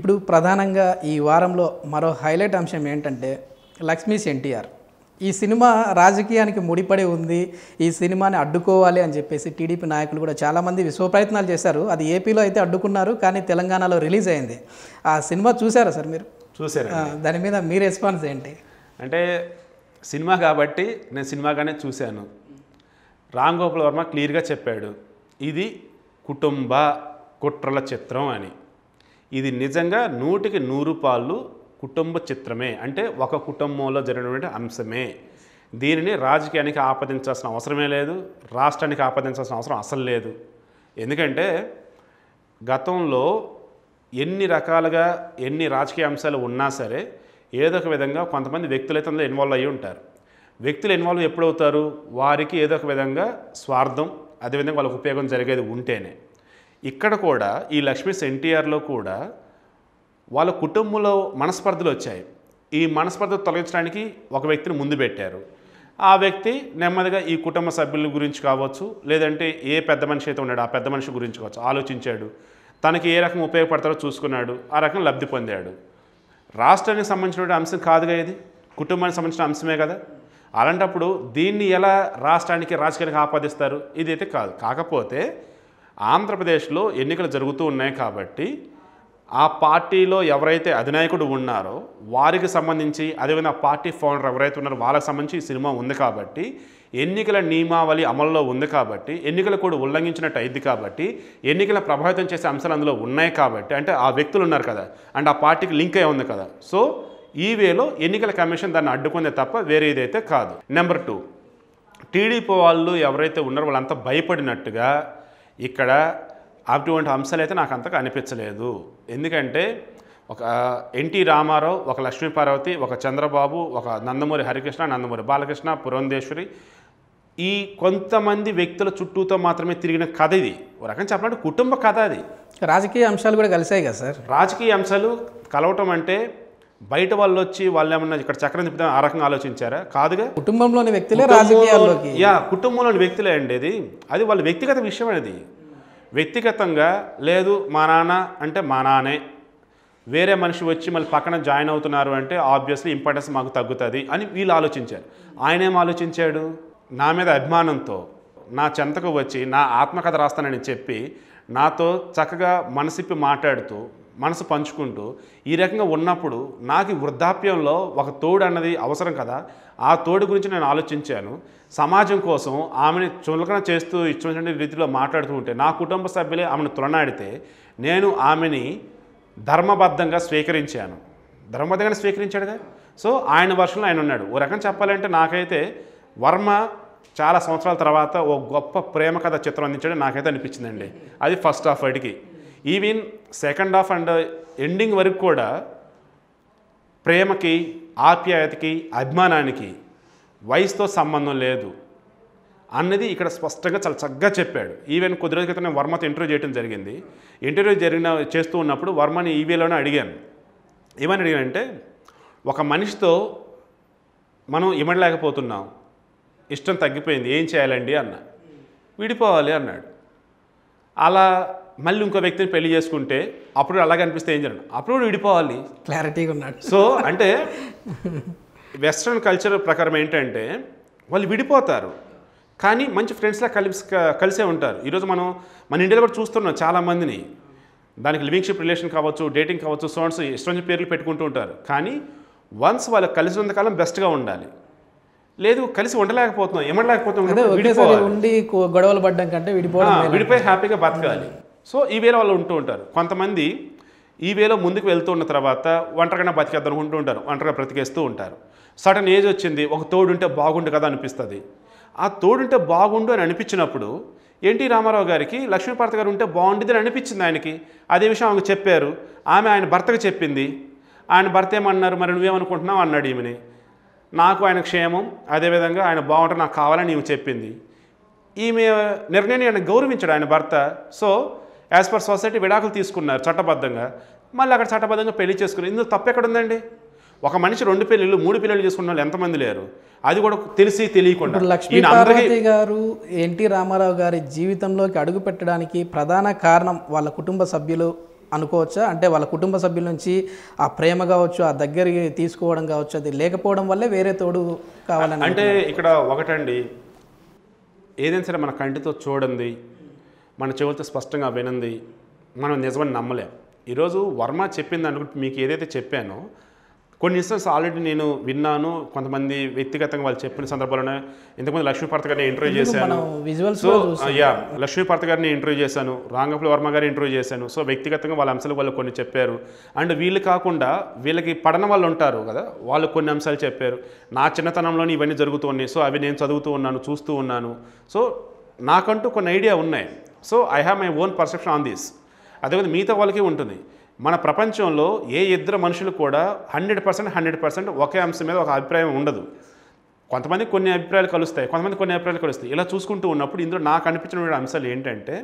ఇప్పుడు ప్రధానంగా ఈ వారంలో మరో హైలైట్ అంశం ఏంటంటే లక్ష్మీస్ ఎన్టీఆర్ ఈ సినిమా రాజకీయానికి ముడిపడి ఉంది ఈ సినిమాని అడ్డుకోవాలి అని చెప్పేసి టీడీపీ నాయకులు కూడా చాలామంది విశ్వ ప్రయత్నాలు చేశారు అది ఏపీలో అయితే అడ్డుకున్నారు కానీ తెలంగాణలో రిలీజ్ అయింది ఆ సినిమా చూసారా సార్ మీరు చూశారు ఆ, దాని మీద మీ రెస్పాన్స్ ఏంటి అంటే సినిమా కాబట్టి నేను సినిమాగానే చూశాను రామ్ గోపాల్ వర్మ క్లియర్గా చెప్పాడు ఇది కుటుంబ కుట్రల చిత్రం అని ఇది నిజంగా నూటికి నూరు పాళ్ళు కుటుంబ చిత్రమే అంటే ఒక కుటుంబంలో జరిగినటువంటి అంశమే దీనిని రాజకీయానికి ఆపాదించాల్సిన అవసరమే లేదు రాష్ట్రానికి ఆపాదించాల్సిన అవసరం అసలు లేదు ఎందుకంటే గతంలో ఎన్ని రకాలుగా ఎన్ని రాజకీయ అంశాలు ఉన్నా సరే ఏదో ఒక విధంగా కొంతమంది వ్యక్తులు అయితే అందులో ఇన్వాల్వ్ అయ్యి ఉంటారు వ్యక్తులు ఇన్వాల్వ్ ఎప్పుడు అవుతారు వారికి ఏదో ఒక విధంగా స్వార్థం అదేవిధంగా వాళ్ళకి ఉపయోగం జరిగేది ఉంటేనే ఇక్కడ కూడా ఈ లక్ష్మీస్ ఎన్టీఆర్లో కూడా వాళ్ళ కుటుంబంలో మనస్పర్ధలు వచ్చాయి ఈ మనస్పర్ధ తొలగించడానికి ఒక వ్యక్తిని ముందు పెట్టారు ఆ వ్యక్తి నెమ్మదిగా ఈ కుటుంబ సభ్యుల గురించి కావచ్చు లేదంటే ఏ పెద్ద మనిషి అయితే ఉన్నాడో ఆ పెద్ద మనిషి గురించి కావచ్చు ఆలోచించాడు తనకి ఏ రకం ఉపయోగపడతారో చూసుకున్నాడు ఆ రకం లబ్ధి పొందాడు రాష్ట్రానికి సంబంధించిన అంశం కాదుగా ఇది కుటుంబానికి సంబంధించిన అంశమే కదా అలాంటప్పుడు దీన్ని ఎలా రాష్ట్రానికి రాజకీయానికి ఆపాదిస్తారు ఇదైతే కాదు కాకపోతే ఆంధ్రప్రదేశ్లో ఎన్నికలు జరుగుతూ ఉన్నాయి కాబట్టి ఆ పార్టీలో ఎవరైతే అధినాయకుడు ఉన్నారో వారికి సంబంధించి అదేవిధంగా ఆ పార్టీ ఫౌండర్ ఎవరైతే ఉన్నారో వాళ్ళకి సంబంధించి ఈ సినిమా ఉంది కాబట్టి ఎన్నికల నియమావళి అమల్లో ఉంది కాబట్టి ఎన్నికలు కూడా ఉల్లంఘించినట్టు అయింది కాబట్టి ఎన్నికల ప్రభావితం చేసే అంశాలు అందులో ఉన్నాయి కాబట్టి అంటే ఆ వ్యక్తులు ఉన్నారు కదా అండ్ ఆ పార్టీకి లింక్ అయి ఉంది కదా సో ఈ వేలో ఎన్నికల కమిషన్ దాన్ని అడ్డుకుందే తప్ప వేరే ఇదైతే కాదు నెంబర్ టూ టీడీపీ వాళ్ళు ఎవరైతే ఉన్నారో వాళ్ళంతా భయపడినట్టుగా ఇక్కడ అటువంటి అంశాలు అయితే నాకు అంతగా అనిపించలేదు ఎందుకంటే ఒక ఎన్టీ రామారావు ఒక లక్ష్మీ పార్వతి ఒక చంద్రబాబు ఒక నందమూరి హరికృష్ణ నందమూరి బాలకృష్ణ పురంధేశ్వరి ఈ కొంతమంది వ్యక్తుల చుట్టూతో మాత్రమే తిరిగిన కథ ఇది ఒక రకం చెప్పాలంటే కుటుంబ కథ అది రాజకీయ అంశాలు కూడా కలిసాయి కదా సార్ రాజకీయ అంశాలు కలవటం అంటే బయట వాళ్ళు వచ్చి వాళ్ళు ఏమన్నా ఇక్కడ చక్రం తిప్పుతాం ఆ రకంగా ఆలోచించారా కాదుగా కుటుంబంలోని వ్యక్తులే రాజకీయాల్లోకి యా కుటుంబంలోని వ్యక్తులే అండి అది అది వాళ్ళ వ్యక్తిగత విషయం అనేది వ్యక్తిగతంగా లేదు మా నాన్న అంటే మా నాన్నే వేరే మనిషి వచ్చి మళ్ళీ పక్కన జాయిన్ అవుతున్నారు అంటే ఆబ్వియస్లీ ఇంపార్టెన్స్ మాకు తగ్గుతుంది అని వీళ్ళు ఆలోచించారు ఆయన ఏం ఆలోచించాడు నా మీద అభిమానంతో నా చెంతకు వచ్చి నా ఆత్మకథ రాస్తానని చెప్పి నాతో చక్కగా మనసిప్పి మాట్లాడుతూ మనసు పంచుకుంటూ ఈ రకంగా ఉన్నప్పుడు నాకు ఈ వృద్ధాప్యంలో ఒక తోడు అన్నది అవసరం కదా ఆ తోడు గురించి నేను ఆలోచించాను సమాజం కోసం ఆమెని చులకన చేస్తూ ఇచ్చినటువంటి రీతిలో మాట్లాడుతూ ఉంటే నా కుటుంబ సభ్యులే ఆమెను తులనాడితే నేను ఆమెని ధర్మబద్ధంగా స్వీకరించాను ధర్మబద్ధంగానే స్వీకరించాడుగా సో ఆయన వర్షంలో ఆయన ఉన్నాడు ఓ రకం చెప్పాలంటే నాకైతే వర్మ చాలా సంవత్సరాల తర్వాత ఓ గొప్ప ప్రేమ కథ చిత్రం అందించడం నాకైతే అనిపించిందండి అది ఫస్ట్ హాఫ్ వాడికి even second half and ending వరకు కూడా ప్రేమకి ఆప్యాయతకి అభిమానానికి వయసుతో సంబంధం లేదు అన్నది ఇక్కడ స్పష్టంగా చాలా చక్కగా చెప్పాడు ఈవెన్ కొద్ది రోజుల క్రితం నేను వర్మతో ఇంటర్వ్యూ చేయడం జరిగింది ఇంటర్వ్యూ జరిగిన చేస్తూ ఉన్నప్పుడు వర్మని ఈవీలోనే అడిగాను ఏమని అడిగానంటే ఒక మనిషితో మనం ఇమ్మడలేకపోతున్నాం ఇష్టం తగ్గిపోయింది ఏం చేయాలండి అన్న విడిపోవాలి అన్నాడు అలా మళ్ళీ ఇంకో వ్యక్తిని పెళ్లి చేసుకుంటే అప్పుడు అలాగే అనిపిస్తే ఏం జరగదు అప్పుడు కూడా విడిపోవాలి క్లారిటీగా ఉన్నాడు సో అంటే వెస్ట్రన్ కల్చర్ ప్రకారం ఏంటంటే వాళ్ళు విడిపోతారు కానీ మంచి ఫ్రెండ్స్లా కలిసి కలిసే ఉంటారు ఈరోజు మనం మన ఇండియాలో కూడా చూస్తున్నాం చాలామందిని దానికి లివింగ్షిప్ రిలేషన్ కావచ్చు డేటింగ్ కావచ్చు సోన్స్ ఇష్టం పేర్లు పెట్టుకుంటూ ఉంటారు కానీ వన్స్ వాళ్ళు కలిసి ఉన్నంతకాలం బెస్ట్గా ఉండాలి లేదు కలిసి ఉండలేకపోతున్నాం అదే ఏమనలేకపోతున్నాం ఒకేసారి విడిపోవాలి ఉండి కో- గొడవలు పడ్డం కంటే విడిపోవడం ఆ, మేలు. విడిపోయి హ్యాపీగా బతకాలి సో ఈ వేలో వాళ్ళు ఉంటూ ఉంటారు కొంతమంది ఈ వేలో ముందుకు వెళ్తూ ఉన్న తర్వాత ఒంటరిగా బతికేద్దాం అనుకుంటూ ఉంటారు ఒంటరిగా బ్రతికేస్తూ ఉంటారు సడన్ ఏజ్ వచ్చింది ఒక తోడుంటే బాగుండు కదా అనిపిస్తుంది ఆ తోడుంటే బాగుండు అని అనిపించినప్పుడు ఎన్టీ రామారావు గారికి లక్ష్మీపార్త గారు ఉంటే బాగుండేది అని అనిపించింది ఆయనకి అదే విషయం ఆమెకు చెప్పారు ఆమె ఆయన భర్తకు చెప్పింది ఆయన భర్త ఏమన్నారు మరి నువ్వేమనుకుంటున్నావు అన్నాడు ఈమెని నాకు ఆయన క్షేమం అదేవిధంగా ఆయన బాగుంటే నాకు కావాలని ఈమె చెప్పింది ఈమె నిర్ణయాన్ని ఆయన గౌరవించాడు ఆయన భర్త సో యాజ్ పర్ సొసైటీ విడాకులు తీసుకున్నారు చట్టబద్ధంగా మళ్ళీ అక్కడ చట్టబద్ధంగా పెళ్లి చేసుకున్నారు ఇందులో తప్పు ఎక్కడ ఉందండి ఒక మనిషి రెండు పెళ్ళిళ్ళు మూడు పిల్లలు చేసుకున్న వాళ్ళు ఎంతమంది లేరు అది కూడా తెలిసి తెలియకుండా ఇప్పుడు లక్ష్మీ ఈయన అందరికీ పార్వతి గారు ఎన్టీ రామారావు గారి జీవితంలోకి అడుగు పెట్టడానికి ప్రధాన కారణం వాళ్ళ కుటుంబ సభ్యులు అనుకోవచ్చా అంటే వాళ్ళ కుటుంబ సభ్యుల నుంచి ఆ ప్రేమ కావచ్చు ఆ దగ్గరికి తీసుకోవడం కావచ్చు అది లేకపోవడం వల్లే వేరే తోడు కావాలని అంటే ఇక్కడ ఒకటండి ఏదైనా సరే మన కంటితో చూడండి మన చెవులతో స్పష్టంగా వినంది మనం నిజమని నమ్మలేం ఈరోజు వర్మ చెప్పింది అనుకుంటే మీకు ఏదైతే చెప్పానో కొన్ని ఇన్స్టెన్స్ ఆల్రెడీ నేను విన్నాను కొంతమంది వ్యక్తిగతంగా వాళ్ళు చెప్పిన సందర్భాల్లోనే ఇంతకుముందు లక్ష్మీపార్త గారిని ఇంటర్వ్యూ చేశాను మనం విజువల్స్ సో యా లక్ష్మీపార్త గారిని ఇంటర్వ్యూ చేశాను రాంగపుల వర్మ గారిని ఇంటర్వ్యూ చేశాను సో వ్యక్తిగతంగా వాళ్ళ అంశాలు వాళ్ళు కొన్ని చెప్పారు అండ్ వీళ్ళు కాకుండా వీళ్ళకి పడన వాళ్ళు ఉంటారు కదా వాళ్ళు కొన్ని అంశాలు చెప్పారు నా చిన్నతనంలోని ఇవన్నీ జరుగుతూ ఉన్నాయి సో అవి నేను చదువుతూ ఉన్నాను చూస్తూ ఉన్నాను సో నాకంటూ కొన్ని ఐడియా ఉన్నాయి so I have my own perception on this అదేవిధంగా మిగతా వాళ్ళకి ఉంటుంది మన ప్రపంచంలో ఏ ఇద్దరు మనుషులు కూడా హండ్రెడ్ పర్సెంట్ హండ్రెడ్ పర్సెంట్ ఒకే అంశం మీద ఒక అభిప్రాయం ఉండదు కొంతమంది కొన్ని అభిప్రాయాలు కలుస్తాయి కొంతమంది కొన్ని అభిప్రాయాలు కలుస్తాయి ఇలా చూసుకుంటూ ఉన్నప్పుడు ఇందులో నాకు అనిపించిన అంశాలు ఏంటంటే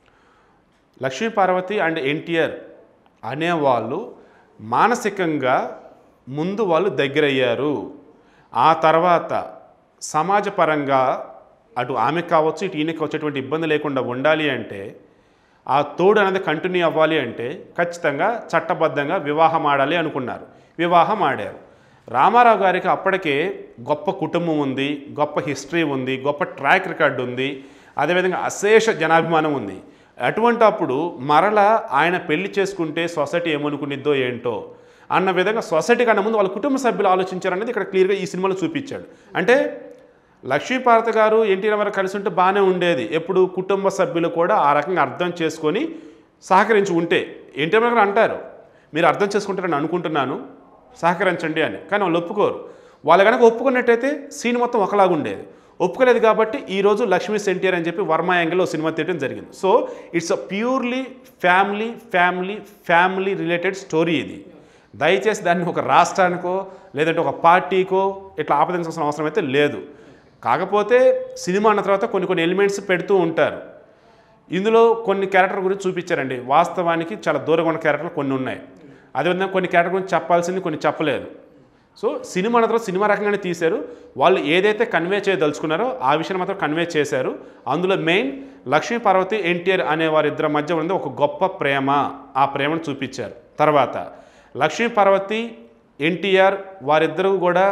లక్ష్మీ పార్వతి అండ్ ఎన్టీఆర్ అనేవాళ్ళు మానసికంగా ముందు వాళ్ళు దగ్గరయ్యారు ఆ తర్వాత సమాజపరంగా అటు ఆమెకు కావచ్చు ఇటు ఈయనకి వచ్చేటువంటి ఇబ్బంది లేకుండా ఉండాలి అంటే ఆ తోడు అనేది కంటిన్యూ అవ్వాలి అంటే ఖచ్చితంగా చట్టబద్ధంగా వివాహం ఆడాలి అనుకున్నారు వివాహం ఆడారు రామారావు గారికి అప్పటికే గొప్ప కుటుంబం ఉంది గొప్ప హిస్టరీ ఉంది గొప్ప ట్రాక్ రికార్డు ఉంది అదేవిధంగా అశేష జనాభిమానం ఉంది అటువంటి అప్పుడు మరలా ఆయన పెళ్లి చేసుకుంటే సొసైటీ ఏమనుకునిద్దో ఏంటో అన్న విధంగా సొసైటీ కన్నా ముందు వాళ్ళ కుటుంబ సభ్యులు ఆలోచించారనేది ఇక్కడ క్లియర్గా ఈ సినిమాలో చూపించాడు అంటే లక్ష్మీపార్వతి గారు ఎన్టీ రామారావు కలిసి ఉంటే బాగానే ఉండేది ఎప్పుడు కుటుంబ సభ్యులు కూడా ఆ రకంగా అర్థం చేసుకొని సహకరించి ఉంటే ఎన్టీ రామారావు గారు అంటారు మీరు అర్థం చేసుకుంటారని అనుకుంటున్నాను సహకరించండి అని కానీ వాళ్ళు ఒప్పుకోరు వాళ్ళు కనుక ఒప్పుకున్నట్టయితే సీన్ మొత్తం ఒకలాగా ఉండేది ఒప్పుకోలేదు కాబట్టి ఈరోజు లక్ష్మీ సెంటియర్ అని చెప్పి వర్మ యాంగిల్లో సినిమా తీయడం జరిగింది so it's uh purely family family family related story ఇది దయచేసి దాన్ని ఒక రాష్ట్రానికో లేదంటే ఒక పార్టీకో ఇట్లా ఆపదించాల్సిన అవసరం అయితే లేదు కాకపోతే సినిమా అన్న తర్వాత కొన్ని కొన్ని ఎలిమెంట్స్ పెడుతూ ఉంటారు ఇందులో కొన్ని క్యారెక్టర్ గురించి చూపించారండి వాస్తవానికి చాలా దూరంగా ఉన్న క్యారెక్టర్లు కొన్ని ఉన్నాయి అదేవిధంగా కొన్ని క్యారెక్టర్ గురించి చెప్పాల్సింది కొన్ని చెప్పలేదు సో సినిమా అన్న తర్వాత సినిమా రకంగానే తీశారు వాళ్ళు ఏదైతే కన్వే చేయదలుచుకున్నారో ఆ విషయాన్ని మాత్రం కన్వే చేశారు అందులో మెయిన్ లక్ష్మీ పార్వతి ఎన్టీఆర్ అనే వారిద్దరి మధ్య ఉన్నది ఒక గొప్ప ప్రేమ ఆ ప్రేమను చూపించారు తర్వాత లక్ష్మీ పార్వతి ఎన్టీఆర్ వారిద్దరూ కూడా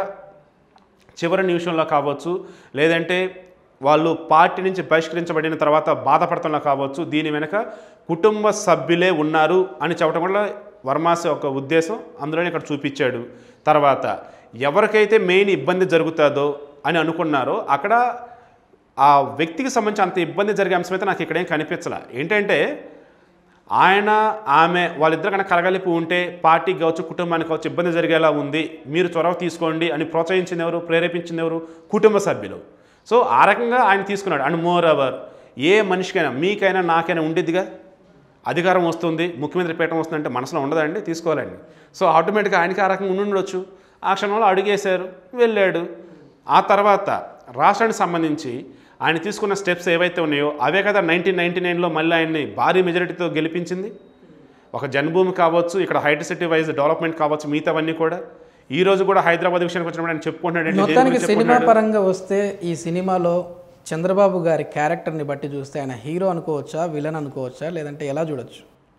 చివరి నిమిషంలో కావచ్చు లేదంటే వాళ్ళు పార్టీ నుంచి బహిష్కరించబడిన తర్వాత బాధపడతంలో కావచ్చు దీని వెనుక కుటుంబ సభ్యులే ఉన్నారు అని చెప్పడం వల్ల వర్మాస్ ఒక ఉద్దేశం అందులోనే ఇక్కడ చూపించాడు తర్వాత ఎవరికైతే మెయిన్ ఇబ్బంది జరుగుతుందో అని అనుకున్నారో అక్కడ ఆ వ్యక్తికి సంబంధించి అంత ఇబ్బంది జరిగే అంశం అయితే నాకు ఇక్కడేం కనిపించలే ఏంటంటే ఆయన ఆమె వాళ్ళిద్దరు కనుక కలగలిపి ఉంటే పార్టీకి కావచ్చు కుటుంబానికి కావచ్చు ఇబ్బంది జరిగేలా ఉంది మీరు చొరవ తీసుకోండి అని ప్రోత్సహించింది ఎవరు ప్రేరేపించింది ఎవరు కుటుంబ సభ్యులు సో ఆ రకంగా ఆయన తీసుకున్నాడు అండ్ మోర్ అవర్ ఏ మనిషికైనా మీకైనా నాకైనా ఉండేదిగా అధికారం వస్తుంది ముఖ్యమంత్రి పీఠం వస్తుందంటే మనసులో ఉండదండి తీసుకోవాలండి సో ఆటోమేటిక్గా ఆయనకి ఆ రకంగా ఉండి ఉండొచ్చు ఆ క్షణంలో అడుగేశారు వెళ్ళాడు ఆ తర్వాత రాష్ట్రానికి సంబంధించి ఆయన తీసుకున్న స్టెప్స్ ఏవైతే ఉన్నాయో అవే కదా నైన్టీన్ నైన్టీ నైన్లో మళ్ళీ ఆయన్ని భారీ మెజారిటీతో గెలిపించింది ఒక జన్మభూమి కావచ్చు ఇక్కడ హైట్ సిటీ వైజ్ డెవలప్మెంట్ కావచ్చు మిగతావన్నీ కూడా ఈ రోజు కూడా హైదరాబాద్ విషయానికి వచ్చినప్పుడు ఆయన చెప్పుకుంటున్నాడు ఏంటి, దేని మొత్తానికి గురించి సినిమా చెప్పుకుంటున్నాడు? పరంగా వస్తే ఈ సినిమాలో చంద్రబాబు గారి క్యారెక్టర్ని బట్టి చూస్తే ఆయన హీరో అనుకోవచ్చా విలన్ అనుకోవచ్చా లేదంటే ఎలా చూడొచ్చు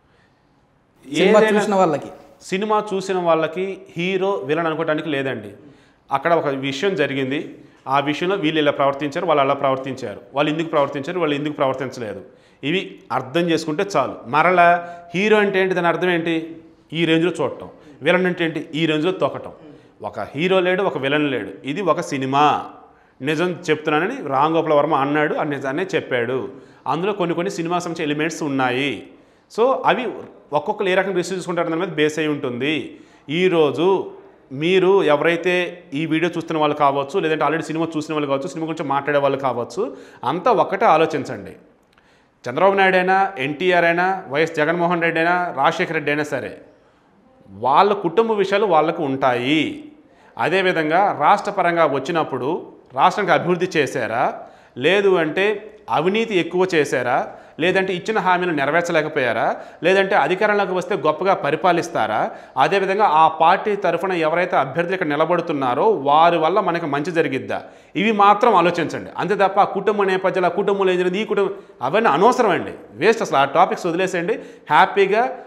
సినిమా ఏదైనా- చూసిన వాళ్ళకి సినిమా చూసిన వాళ్ళకి హీరో విలన్ అనుకోవడానికి లేదండి అక్కడ ఒక విషయం జరిగింది ఆ విషయంలో వీళ్ళు ఇలా ప్రవర్తించారు వాళ్ళు అలా ప్రవర్తించారు వాళ్ళు ఎందుకు ప్రవర్తించారు వాళ్ళు ఎందుకు ప్రవర్తించలేదు ఇవి అర్థం చేసుకుంటే చాలు మరలా హీరో అంటే ఏంటి దాని అర్థం ఏంటి ఈ రేంజ్లో చూడటం విలన్ అంటే ఏంటి ఈ రేంజ్లో తొక్కటం ఒక హీరో లేడు ఒక విలన్ లేడు ఇది ఒక సినిమా నిజం చెప్తున్నానని రామ్ గోపాల వర్మ అన్నాడు ఆ నిజాన్నే చెప్పాడు అందులో కొన్ని కొన్ని సినిమా సంబంధించిన ఎలిమెంట్స్ ఉన్నాయి సో అవి ఒక్కొక్కరు ఏ రకంగా రిసీవ్ చేసుకుంటారు దాని మీద బేస్ అయి ఉంటుంది ఈరోజు మీరు ఎవరైతే ఈ వీడియో చూస్తున్న వాళ్ళు కావచ్చు లేదంటే ఆల్రెడీ సినిమా చూసిన వాళ్ళు కావచ్చు సినిమా గురించి మాట్లాడే వాళ్ళు కావచ్చు అంతా ఒక్కటే ఆలోచించండి చంద్రబాబు నాయుడు అయినా ఎన్టీఆర్ అయినా వైఎస్ జగన్మోహన్ రెడ్డి అయినా రాజశేఖర రెడ్డి అయినా సరే వాళ్ళ కుటుంబ విషయాలు వాళ్ళకు ఉంటాయి అదేవిధంగా రాష్ట్ర పరంగా వచ్చినప్పుడు రాష్ట్రానికి అభివృద్ధి చేశారా లేదు అంటే అవినీతి ఎక్కువ చేశారా లేదంటే ఇచ్చిన హామీలు నెరవేర్చలేకపోయారా లేదంటే అధికారంలోకి వస్తే గొప్పగా పరిపాలిస్తారా అదేవిధంగా ఆ పార్టీ తరఫున ఎవరైతే అభ్యర్థులు ఇక్కడ నిలబడుతున్నారో వారి వల్ల మనకి మంచి జరిగిద్దా ఇవి మాత్రం ఆలోచించండి అంతే తప్ప ఆ కుటుంబ నేపథ్యాలు ఆ కుటుంబంలో ఏం జరిగింది ఈ కుటుంబం అవన్నీ అనవసరం అండి వేస్ట్ అసలు ఆ టాపిక్స్ వదిలేసేయండి హ్యాపీగా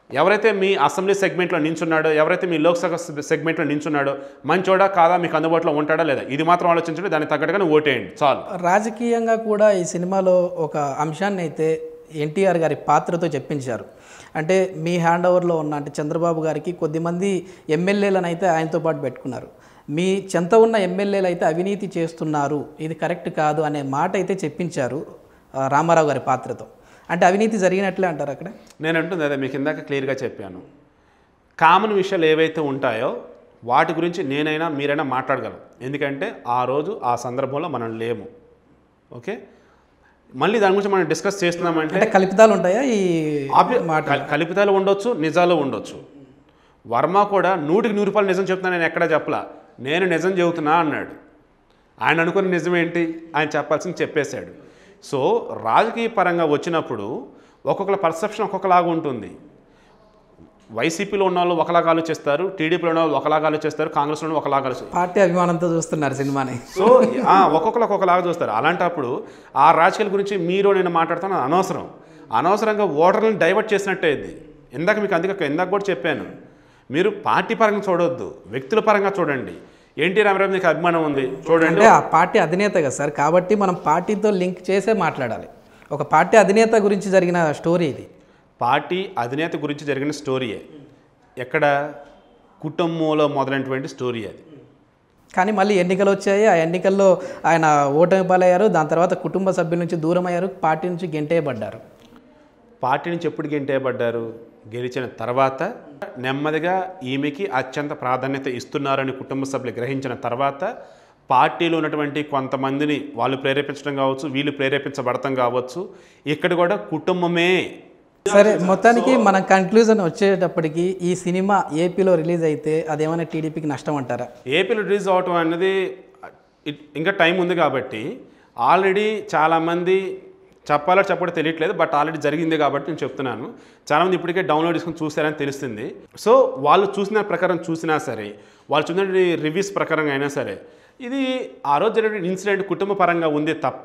ఎవరైతే మీ అసెంబ్లీ సెగ్మెంట్లో నించున్నాడో ఎవరైతే మీ లోక్సభ సెగ్మెంట్లో నించున్నాడో మంచోడా కాదా మీకు అందుబాటులో ఉంటాడా లేదా ఇది మాత్రం ఆలోచించండి దానికి తగ్గట్టుగానే ఓటేయండి చాలు రాజకీయంగా కూడా ఈ సినిమాలో ఒక అంశాన్ని అయితే ఎన్టీఆర్ గారి పాత్రతో చెప్పించారు అంటే మీ హ్యాండ్ ఓవర్లో ఉన్న అంటే చంద్రబాబు గారికి కొద్దిమంది ఎమ్మెల్యేలను అయితే ఆయనతో పాటు పెట్టుకున్నారు మీ చెంత ఉన్న ఎమ్మెల్యేలు అయితే అవినీతి చేస్తున్నారు ఇది కరెక్ట్ కాదు అనే మాట అయితే చెప్పించారు ఆ, రామారావు గారి పాత్రతో అంటే అవినీతి జరిగినట్లే అంటారు అక్కడ నేను అంటుంది అదే మీకు ఇందాక క్లియర్గా చెప్పాను కామన్ విషయాలు ఏవైతే ఉంటాయో వాటి గురించి నేనైనా మీరైనా మాట్లాడగలం ఎందుకంటే ఆ రోజు ఆ సందర్భంలో మనం లేము ఓకే మళ్ళీ దాని గురించి మనం డిస్కస్ చేస్తున్నామంటే అంటే కల్పితాలు ఉంటాయా ఈ ఆబ్వి- కల్- కల్పితాలు ఉండొచ్చు నిజాలు ఉండొచ్చు వర్మ కూడా నూటికి నూరు రూపాయలు నిజం చెప్తున్నా నేను ఎక్కడా చెప్పలా నేను నిజం చెబుతున్నా అన్నాడు ఆయన అనుకున్న నిజం ఏంటి ఆయన చెప్పాల్సింది చెప్పేశాడు సో రాజకీయ పరంగా వచ్చినప్పుడు ఒక్కొక్కల పర్సెప్షన్ ఒక్కొక్కలాగా ఉంటుంది వైసీపీలో ఉన్న వాళ్ళు ఒకలాగా ఆలోచిస్తారు టీడీపీలో ఉన్న వాళ్ళు ఒకలాగా ఆలోచిస్తారు కాంగ్రెస్లో ఉన్న వాళ్ళు ఒకలాగా ఆలోచిస్తారు పార్టీ అభిమానంతో చూస్తున్నారు సినిమాని సో ఆ, ఒక్కొక్కరు ఒక్కొక్కలాగా చూస్తారు అలాంటప్పుడు ఆ రాజకీయాల గురించి మీరు నేను మాట్లాడుతాను అది అనవసరం అనవసరంగా ఓటర్లను డైవర్ట్ చేసినట్టే ఇది ఇందాక మీకు అందుకే ఇందాక కూడా చెప్పాను మీరు పార్టీ పరంగా చూడొద్దు వ్యక్తుల పరంగా చూడండి ఎన్టీ రామారావు మీకు అభిమానం ఉంది చూడండి అంటే ఆ పార్టీ అధినేత కదా సార్ కాబట్టి మనం పార్టీతో లింక్ చేసే మాట్లాడాలి ఒక పార్టీ అధినేత గురించి జరిగిన స్టోరీ ఇది పార్టీ అధినేత గురించి జరిగిన స్టోరీయే ఎక్కడ కుటుంబంలో మొదలైనటువంటి స్టోరీ అది కానీ మళ్ళీ ఎన్నికలు వచ్చాయి ఆ ఎన్నికల్లో ఆయన ఓటమి పాలయ్యారు దాని తర్వాత కుటుంబ సభ్యుల నుంచి దూరం అయ్యారు పార్టీ నుంచి గెంటేయబడ్డారు పార్టీ నుంచి ఎప్పుడు గెంటేయబడ్డారు గెలిచిన తర్వాత నెమ్మదిగా ఈమెకి అత్యంత ప్రాధాన్యత ఇస్తున్నారని కుటుంబ సభ్యులు గ్రహించిన తర్వాత పార్టీలో ఉన్నటువంటి కొంతమందిని వాళ్ళు ప్రేరేపించడం కావచ్చు వీళ్ళు ప్రేరేపించబడటం కావచ్చు ఇక్కడ కూడా కుటుంబమే సరే మొత్తానికి మనం కన్క్లూజన్ వచ్చేటప్పటికి ఈ సినిమా ఏపీలో రిలీజ్ అయితే అదేమైనా టీడీపీకి నష్టం అంటారా ఏపీలో రిలీజ్ అవటం అనేది ఇట్- ఇంకా టైం ఉంది కాబట్టి ఆల్రెడీ చాలామంది చెప్పాలో చెప్పడం తెలియట్లేదు బట్ ఆల్రెడీ జరిగింది కాబట్టి నేను చెప్తున్నాను చాలామంది ఇప్పటికే డౌన్లోడ్ చేసుకుని చూసారని తెలుస్తుంది సో వాళ్ళు చూసిన ప్రకారం చూసినా సరే వాళ్ళు చూసిన రివ్యూస్ ప్రకారం అయినా సరే ఇది ఆ రోజు జరిగిన ఇన్సిడెంట్ కుటుంబ పరంగా ఉంది తప్ప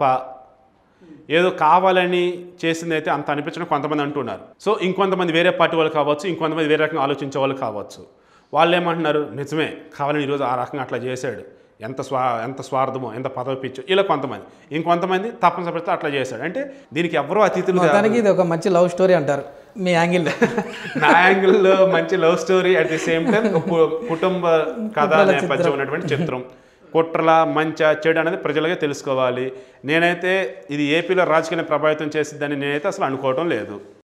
ఏదో కావాలని చేసింది అయితే అంత అనిపించడం కొంతమంది అంటున్నారు సో ఇంకొంతమంది వేరే పార్టీ వాళ్ళు కావచ్చు ఇంకొంతమంది వేరే రకంగా ఆలోచించే వాళ్ళు కావచ్చు వాళ్ళు ఏమంటున్నారు నిజమే కావాలని ఈరోజు ఆ రకంగా అట్లా చేశాడు ఎంత స్వా ఎంత స్వార్థమో ఎంత పదవి పిచ్చో ఇలా కొంతమంది ఇంకొంతమంది తప్పనిసరితో అట్లా చేశాడు అంటే దీనికి ఎవరో అతిథులు కాదు. మొత్తానికి ఇది ఒక మంచి లవ్ స్టోరీ అంటారు మీ యాంగిల్ నా యాంగిల్లో మంచి love story at the same time కుటుంబ కథ నేపథ్యం ఉన్నటువంటి చిత్రం కుట్రల మంచ చెడు అనేది ప్రజలకే తెలుసుకోవాలి నేనైతే ఇది ఏపీలో రాజకీయాన్ని ప్రభావితం చేసిద్దని నేనైతే అసలు అనుకోవటం లేదు